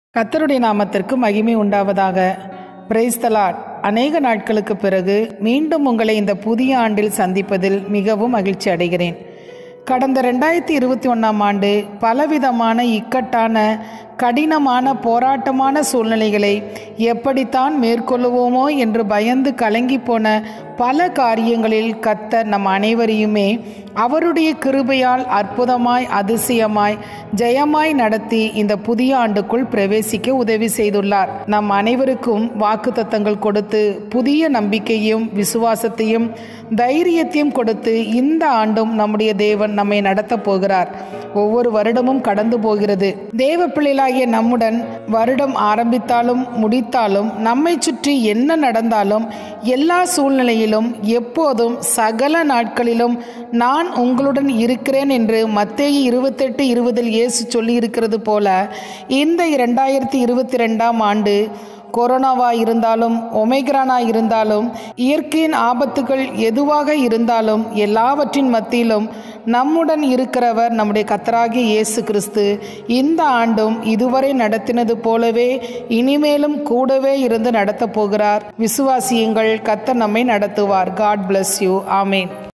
கர்த்தருடைய நாமத்திற்கு மகிமை உண்டாவதாக பிரைஸ் தலாட் அநேக நாட்களுக்கு பிறகு மீண்டும் உங்களை இந்த புதிய ஆண்டில் சந்திப்பதில் மிகவும் மகிழ்ச்சி அடைகிறேன் கடந்த ரெண்டாயிரத்தி இருபத்தி ஒன்றாம் ஆண்டு பலவிதமான இக்கட்டான கடினமான போராட்டமான சூழ்நிலைகளை எப்படித்தான் மேற்கொள்ளுவோமோ என்று பயந்து கலங்கி போன பல காரியங்களில் கத்தர் நம் அனைவரையுமே அவருடைய கிருபையால் அற்புதமாய் அதிசயமாய் ஜெயமாய் நடத்தி இந்த புதிய ஆண்டுக்குள் பிரவேசிக்க உதவி செய்துள்ளார் நம் அனைவருக்கும் வாக்குத்தத்தங்கள் கொடுத்து புதிய நம்பிக்கையும் விசுவாசத்தையும் தைரியத்தையும் கொடுத்து இந்த ஆண்டும் நம்முடைய தேவன் நம்மை நடத்தப் போகிறார் ஒவ்வொரு வருடமும் கடந்து போகிறது தேவ பிள்ளைகளாகிய நம்முடன் வருடம் ஆரம்பித்தாலும் முடித்தாலும் நம்மை சுற்றி என்ன நடந்தாலும் எல்லா சூழ்நிலையிலும் எப்போதும் சகல நாட்களிலும் நான் உங்களுடன் இருக்கிறேன் என்று மத்தேயு இருபத்தெட்டு இருபதில் இயேசு சொல்லி இருக்கிறது போல இந்த இரண்டாயிரத்தி இருபத்தி ரெண்டாம் ஆண்டு கொரோனாவா இருந்தாலும் ஒமைக்ரானா இருந்தாலும் இயற்கையின் ஆபத்துகள் எதுவாக இருந்தாலும் எல்லாவற்றின் மத்தியிலும் நம்முடன் இருக்கிறவர் நம்முடைய கத்தராகிய இயேசு கிறிஸ்து இந்த ஆண்டும் இதுவரை நடத்தினது போலவே இனிமேலும் கூடவே இருந்து நடத்தப் போகிறார் விசுவாசியுங்கள் கத்தர் நம்மை நடத்துவார் காட் bless யூ ஆமேன்